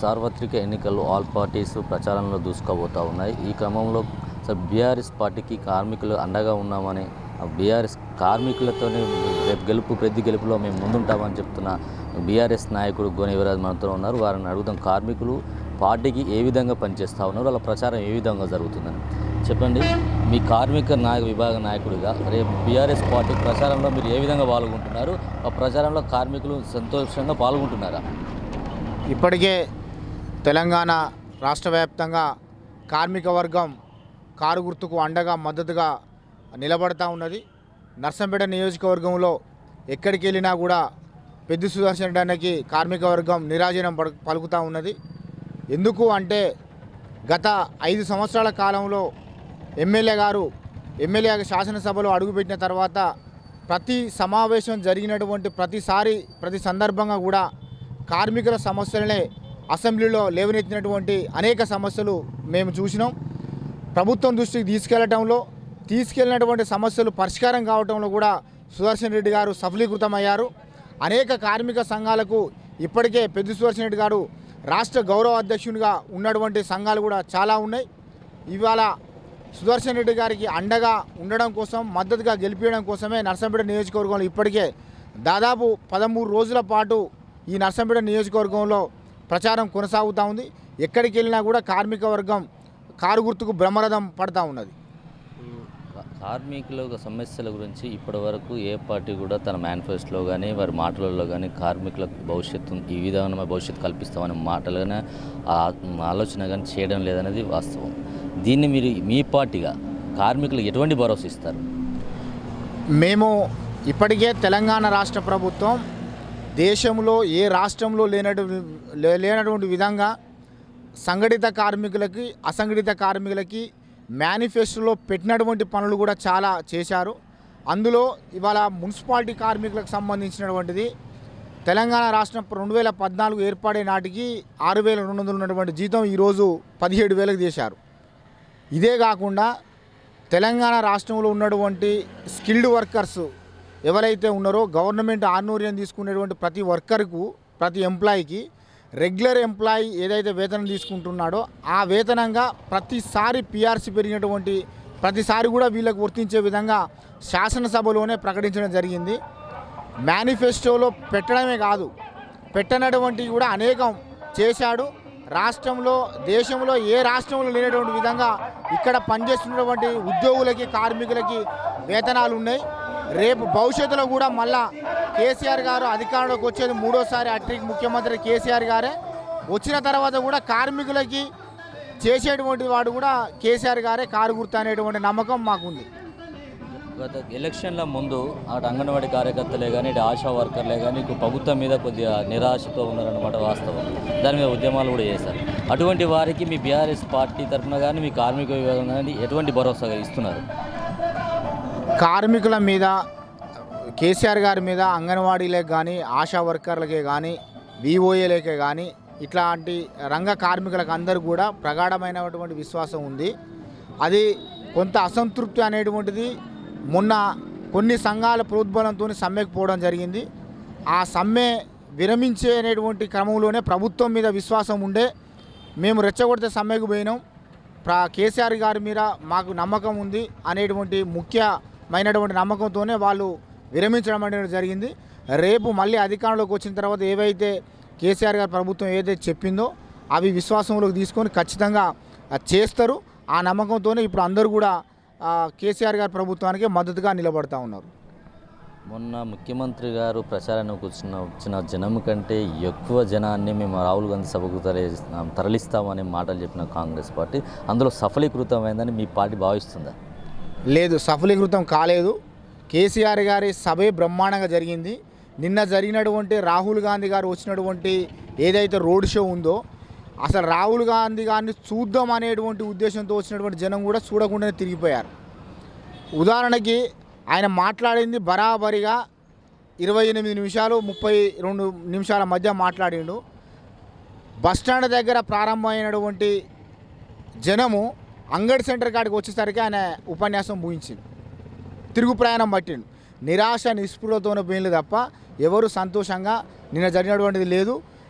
సార్వత్రిక ఎన్నికల్లో all parties ప్రచారంలో దూసుకుపోతూ ఉన్నాయి ఈ క్రమంలో సార్ బీఆర్ఎస్ పార్టీకి కార్మికులు అండగా ఉన్నామని బీఆర్ఎస్ కార్మికులతోనే రేపు గెలుపు ప్రతి గెలుపులో మేము ముందుంటామని చెప్తున్న బీఆర్ఎస్ నాయకుడు గోని యువరాజ్ మనతో ఉన్నారు వారిని అడుగుతాం కార్మికులు పార్టీకి ఏ విధంగా పనిచేస్తూ ఉన్నారు వాళ్ళ ప్రచారం ఏ విధంగా జరుగుతుందని చెప్పండి మీ కార్మిక నాయక విభాగ నాయకుడిగా రేపు బీఆర్ఎస్ పార్టీ ప్రచారంలో మీరు ఏ విధంగా పాల్గొంటున్నారు ఆ ప్రచారంలో కార్మికులు సంతోషంగా పాల్గొంటున్నారా ఇప్పటికే తెలంగాణ రాష్ట్ర వ్యాప్తంగా కార్మిక వర్గం కారు గుర్తుకు అండగా మద్దతుగా నిలబడతా ఉన్నది నర్సంపేట నియోజకవర్గంలో ఎక్కడికి వెళ్ళినా కూడా పెద్ద సుదర్శన్ రెడ్డి అన్నకి కార్మిక వర్గం నిరాజనం పడు పలుకుతూ ఉన్నది ఎందుకు అంటే గత ఐదు సంవత్సరాల కాలంలో ఎమ్మెల్యే గారు ఎమ్మెల్యే శాసనసభలో అడుగుపెట్టిన తర్వాత ప్రతి సమావేశం జరిగినటువంటి ప్రతిసారి ప్రతి సందర్భంగా కూడా కార్మికుల సమస్యలనే అసెంబ్లీలో లేవనెత్తినటువంటి అనేక సమస్యలు మేము చూసినాం ప్రభుత్వం దృష్టికి తీసుకెళ్లడంలో తీసుకెళ్ళినటువంటి సమస్యలు పరిష్కారం కావడంలో కూడా సుదర్శన్ రెడ్డి గారు సఫలీకృతమయ్యారు అనేక కార్మిక సంఘాలకు ఇప్పటికే పెద్ద సుదర్శన్ రెడ్డి గారు రాష్ట్ర గౌరవ అధ్యక్షునిగా ఉన్నటువంటి సంఘాలు కూడా చాలా ఉన్నాయి ఇవాళ సుదర్శన్ రెడ్డి గారికి అండగా ఉండడం కోసం మద్దతుగా గెలిపించడం కోసమే నర్సంపేట నియోజకవర్గంలో ఇప్పటికే దాదాపు పదమూడు రోజుల పాటు ఈ నర్సంపేట నియోజకవర్గంలో ప్రచారం కొనసాగుతూ ఉంది ఎక్కడికి వెళ్ళినా కూడా కార్మిక వర్గం కారు గుర్తుకు బ్రహ్మరథం పడతా ఉన్నది కా- కార్మికుల యొక్క సమస్యల గురించి ఇప్పటివరకు ఏ పార్టీ కూడా తన మేనిఫెస్టోలో కానీ వారి మాటలలో కానీ కార్మికులకు భవిష్యత్తు ఈ విధమైన భవిష్యత్తు కల్పిస్తామనే మాటలు కానీ ఆ ఆలోచన కానీ చేయడం లేదనేది వాస్తవం దీన్ని మీరు మీ పార్టీగా కార్మికులకు ఎటువంటి భరోసా ఇస్తారు మేము ఇప్పటికే తెలంగాణ రాష్ట్ర ప్రభుత్వం దేశంలో ఏ రాష్ట్రంలో లేనటు లే- లేనటువంటి విధంగా సంఘటిత కార్మికులకి అసంఘటిత కార్మికులకి మేనిఫెస్టోలో పెట్టినటువంటి పనులు కూడా చాలా చేశారు అందులో ఇవాళ మున్సిపాలిటీ కార్మికులకు సంబంధించినటువంటిది తెలంగాణ రాష్ట్రం రెండు వేల పద్నాలుగు ఏర్పడే నాటికి ఆరు వేల రెండు వందలు ఉన్నటువంటి జీతం ఈరోజు పదిహేడు వేలకు చేశారు ఇదే కాకుండా తెలంగాణ రాష్ట్రంలో ఉన్నటువంటి స్కిల్డ్ వర్కర్స్ ఎవరైతే ఉన్నారో గవర్నమెంట్ ఆర్నూర్యం తీసుకునేటువంటి ప్రతి వర్కర్కు ప్రతి ఎంప్లాయీకి రెగ్యులర్ ఎంప్లాయీ ఏదైతే వేతనం తీసుకుంటున్నాడో ఆ వేతనంగా ప్రతిసారి పిఆర్సీ పెరిగినటువంటి ప్రతిసారి కూడా వీళ్ళకు వర్తించే విధంగా శాసనసభలోనే ప్రకటించడం జరిగింది మేనిఫెస్టోలో పెట్టడమే కాదు పెట్టనటువంటి కూడా అనేకం చేశాడు రాష్ట్రంలో దేశంలో ఏ రాష్ట్రంలో లేనటువంటి విధంగా ఇక్కడ పనిచేస్తున్నటువంటి ఉద్యోగులకి కార్మికులకి వేతనాలు ఉన్నాయి రేపు భవిష్యత్తులో కూడా మళ్ళా కేసీఆర్ గారు అధికారంలోకి వచ్చేది మూడోసారి అట్రిక్ ముఖ్యమంత్రి కేసీఆర్ గారే వచ్చిన తర్వాత కూడా కార్మికులకి చేసేటువంటి వాడు కూడా కేసీఆర్ గారే కారు గుర్తు అనేటువంటి నమ్మకం మాకుంది గత ఎలక్షన్ల ముందు అటు అంగన్వాడీ కార్యకర్తలే కానీ ఇటు ఆశా వర్కర్లే కానీ ఇటు ప్రభుత్వం మీద కొద్దిగా నిరాశతో ఉన్నారన్నమాట వాస్తవం దాని మీద ఉద్యమాలు కూడా చేశారు అటువంటి వారికి మీ బీఆర్ఎస్ పార్టీ తరఫున కానీ మీ కార్మిక విభాగం కానీ ఎటువంటి భరోసా ఇస్తున్నారు కార్మికుల మీద కేసీఆర్ గారి మీద అంగన్వాడీలకు కానీ ఆశా వర్కర్లకే కానీ విఓఏలకే కానీ ఇట్లాంటి రంగ కార్మికులకు అందరూ కూడా ప్రగాఢమైనటువంటి విశ్వాసం ఉంది అది కొంత అసంతృప్తి అనేటువంటిది మొన్న కొన్ని సంఘాల ప్రోద్బలంతో సమ్మెకు పోవడం జరిగింది ఆ సమ్మె విరమించే అనేటువంటి క్రమంలోనే ప్రభుత్వం మీద విశ్వాసం ఉండే మేము రెచ్చగొడితే సమ్మెకు పోయినాం ప్ర కేసీఆర్ గారి మీద మాకు నమ్మకం ఉంది అనేటువంటి ముఖ్యమైనటువంటి నమ్మకంతోనే వాళ్ళు విరమించడం అనేది జరిగింది రేపు మళ్ళీ అధికారంలోకి వచ్చిన తర్వాత ఏవైతే కేసీఆర్ గారి ప్రభుత్వం ఏదైతే చెప్పిందో అవి విశ్వాసంలోకి తీసుకొని ఖచ్చితంగా ఆ, చేస్తారు ఆ నమ్మకంతోనే ఇప్పుడు అందరూ కూడా ఆ, కేసీఆర్ గారి ప్రభుత్వానికి మద్దతుగా నిలబడతా ఉన్నారు మొన్న ముఖ్యమంత్రి గారు ప్రచారానికి వచ్చిన వచ్చిన జనం కంటే ఎక్కువ జనాన్ని మేము రాహుల్ గాంధీ సభకు తరలి తరలిస్తామని మాటలు చెప్పిన కాంగ్రెస్ పార్టీ అందులో సఫలీకృతమైందని మీ పార్టీ భావిస్తుందా లేదు సఫలీకృతం కాలేదు కేసీఆర్ గారి సభే బ్రహ్మాండంగా జరిగింది నిన్న జరిగినటువంటి రాహుల్ గాంధీ గారు వచ్చినటువంటి ఏదైతే రోడ్ షో ఉందో అసలు రాహుల్ గాంధీ గారిని చూద్దాం అనేటువంటి ఉద్దేశంతో వచ్చినటువంటి జనం కూడా చూడకుండానే తిరిగిపోయారు ఉదాహరణకి ఆయన మాట్లాడింది బరాబరిగా ఇరవై ఎనిమిది నిమిషాలు ముప్పై రెండు నిమిషాల మధ్య మాట్లాడిండు బస్టాండ్ దగ్గర ప్రారంభమైనటువంటి జనము అంగడి సెంటర్ కాడికి వచ్చేసరికి ఆయన ఉపన్యాసం ముగించింది తిరుగు ప్రయాణం పట్టిండు నిరాశ నిస్పృహతోనే పోయింది తప్ప ఎవరు సంతోషంగా నిన్న జరిగినటువంటిది లేదు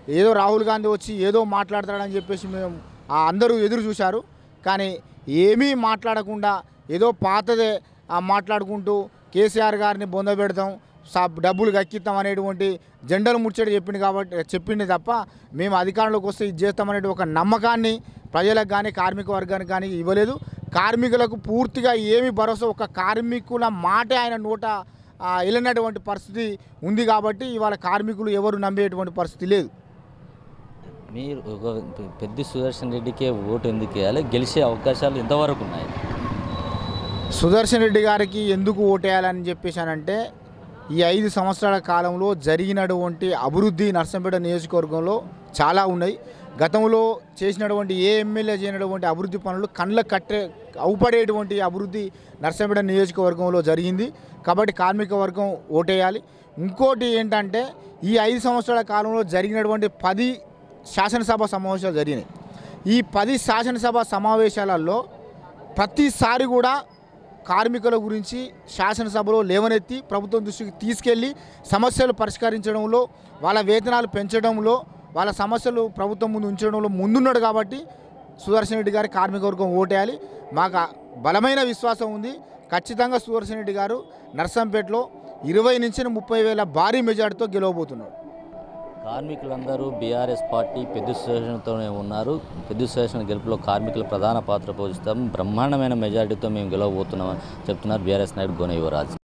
ఏదో రాహుల్ గాంధీ వచ్చి ఏదో మాట్లాడతాడని చెప్పేసి మేము ఆ అందరూ ఎదురు చూశారు కానీ ఏమీ మాట్లాడకుండా ఏదో పాతదే ఆ మాట్లాడుకుంటూ కేసీఆర్ గారిని బొందబెడతాం సా డబ్బులు కక్కిస్తాం అనేటువంటి జెండర్ ముచ్చట చెప్పింది కాబట్టి చెప్పింది తప్ప మేము అధికారంలోకి వస్తే ఇది చేస్తామనే ఒక నమ్మకాన్ని ప్రజలకు కానీ కార్మిక వర్గానికి కానీ ఇవ్వలేదు కార్మికులకు పూర్తిగా ఏమి భరోసా ఒక కార్మికుల మాటే ఆయన నోట ఆ, వెళ్ళినటువంటి పరిస్థితి ఉంది కాబట్టి ఇవాళ కార్మికులు ఎవరు నమ్మేటువంటి పరిస్థితి లేదు మీరు ఒక పెద్ద సుదర్శన్ రెడ్డికే ఓటు ఎందుకు వేయాలి గెలిచే అవకాశాలు ఎంతవరకు ఉన్నాయి సుదర్శన్ రెడ్డి గారికి ఎందుకు ఓటేయాలని చెప్పేశానంటే ఈ ఐదు సంవత్సరాల కాలంలో జరిగినటువంటి అభివృద్ధి నర్సంపేట నియోజకవర్గంలో చాలా ఉన్నాయి గతంలో చేసినటువంటి ఏ ఎమ్మెల్యే చేయనటువంటి అభివృద్ధి పనులు కళ్ళ కట్టే అవుపడేటువంటి అభివృద్ధి నర్సంపేట నియోజకవర్గంలో జరిగింది కాబట్టి కార్మిక వర్గం ఓటేయాలి ఇంకోటి ఏంటంటే ఈ ఐదు సంవత్సరాల కాలంలో జరిగినటువంటి పది శాసనసభ సమావేశాలు జరిగినాయి ఈ పది శాసనసభ సమావేశాలలో ప్రతిసారి కూడా కార్మికుల గురించి శాసనసభలో లేవనెత్తి ప్రభుత్వం దృష్టికి తీసుకెళ్ళి సమస్యలు పరిష్కరించడంలో వాళ్ళ వేతనాలు పెంచడంలో వాళ్ళ సమస్యలు ప్రభుత్వం ముందు ఉంచడంలో ముందున్నాడు కాబట్టి సుదర్శన్ రెడ్డి గారి కార్మిక వర్గం ఓటేయాలి మాకు ఆ బలమైన విశ్వాసం ఉంది ఖచ్చితంగా సుదర్శన్ రెడ్డి గారు నర్సంపేటలో ఇరవై నుంచి ముప్పై వేల భారీ మెజార్టీతో గెలవబోతున్నాడు కార్మికులందరూ బీఆర్ఎస్ పార్టీ పెద్ద స్టేషన్తోనే ఉన్నారు పెద్ద స్టేషన్ గెలుపులో కార్మికులు ప్రధాన పాత్ర పోషిస్తాం బ్రహ్మాండమైన మెజారిటీతో మేము గెలవబోతున్నామని చెప్తున్నారు బీఆర్ఎస్ నాయుడు గోన యువరాజ్